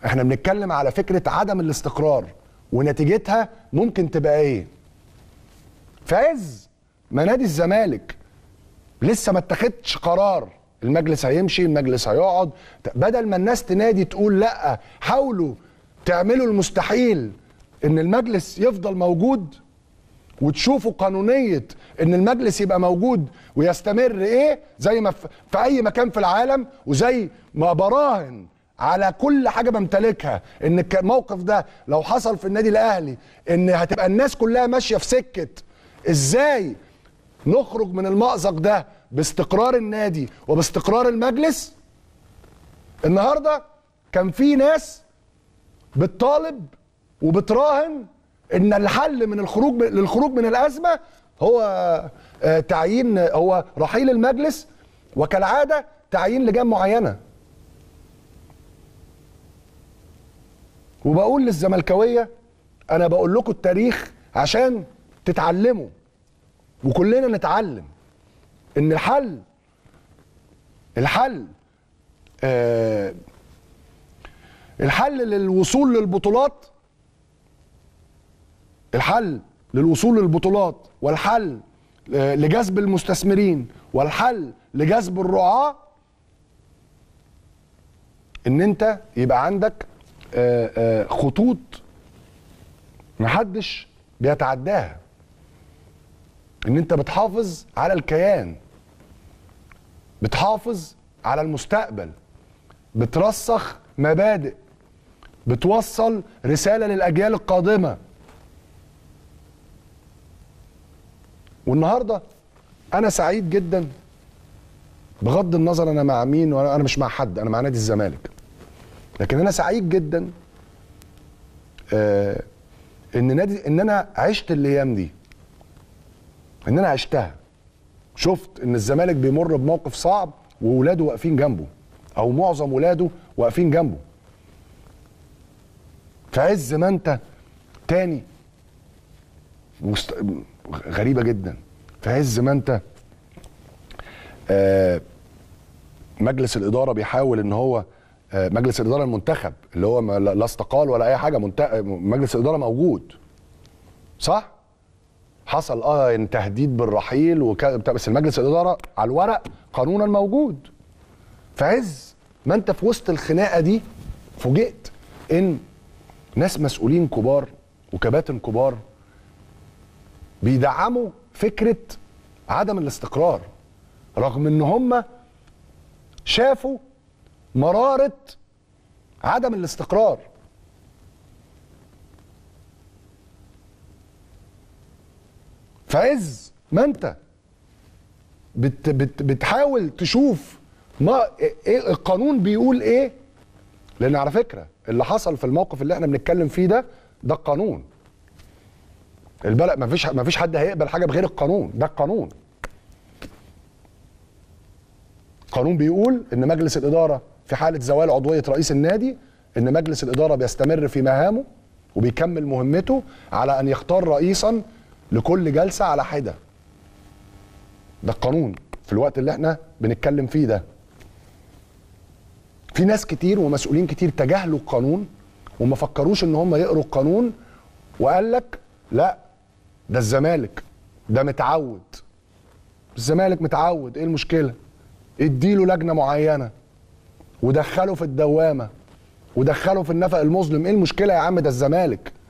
احنا بنتكلم على فكره عدم الاستقرار ونتيجتها ممكن تبقى ايه في عز ما نادي الزمالك لسه ما اتخذش قرار المجلس هيمشي المجلس هيقعد بدل ما الناس تنادي تقول لا حاولوا تعملوا المستحيل ان المجلس يفضل موجود وتشوفوا قانونيه ان المجلس يبقى موجود ويستمر ايه زي ما في في اي مكان في العالم وزي ما براهن على كل حاجه بمتلكها ان الك- الموقف ده لو حصل في النادي الاهلي ان هتبقى الناس كلها ماشيه في سكه ازاي نخرج من المأزق ده باستقرار النادي وباستقرار المجلس النهارده كان في ناس بتطالب وبتراهن ان الحل من الخروج للخروج من الازمه هو آه، تعيين هو رحيل المجلس وكالعاده تعيين لجان معينه وبقول للزملكاويه انا بقول لكم التاريخ عشان تتعلموا وكلنا نتعلم ان الحل الحل آه الحل للوصول للبطولات الحل للوصول للبطولات والحل آه، لجذب المستثمرين والحل لجذب الرعاة ان انت يبقى عندك آه، آه، خطوط محدش بيتعداها ان انت بتحافظ على الكيان بتحافظ على المستقبل بترسخ مبادئ بتوصل رساله للاجيال القادمه والنهارده انا سعيد جدا بغض النظر انا مع مين وانا أنا مش مع حد انا مع نادي الزمالك لكن انا سعيد جدا آه ان نادي ان انا عشت الايام دي ان انا عشتها شفت ان الزمالك بيمر بموقف صعب وولاده واقفين جنبه او معظم ولاده واقفين جنبه في عز ما انت تاني مست... غريبه جدا في عز ما انت آه مجلس الاداره بيحاول ان هو آه مجلس الاداره المنتخب اللي هو ما لا لا استقال ولا اي حاجه منت... مجلس الاداره موجود صح حصل اه إن تهديد بالرحيل وك... بتاع- بس المجلس الاداره على الورق قانونا موجود في عز ما انت في وسط الخناقه دي فوجئت ان ناس مسؤولين كبار وكباتن كبار بيدعموا فكره عدم الاستقرار رغم ان هم شافوا مراره عدم الاستقرار في عز ما انت بت بت بتحاول تشوف ما ايه القانون بيقول ايه لان على فكره اللي حصل في الموقف اللي احنا بنتكلم فيه ده ده القانون البلد ما فيش ما فيش حد هيقبل حاجه بغير القانون ده القانون قانون بيقول ان مجلس الاداره في حاله زوال عضويه رئيس النادي ان مجلس الاداره بيستمر في مهامه وبيكمل مهمته على ان يختار رئيسا لكل جلسه على حده ده القانون في الوقت اللي احنا بنتكلم فيه ده في ناس كتير ومسؤولين كتير تجاهلوا القانون وما فكروش ان هم يقروا القانون وقال لك لا ده الزمالك ده متعود الزمالك متعود ايه المشكله اديله لجنه معينه ودخله في الدوامه ودخله في النفق المظلم ايه المشكله يا عم ده الزمالك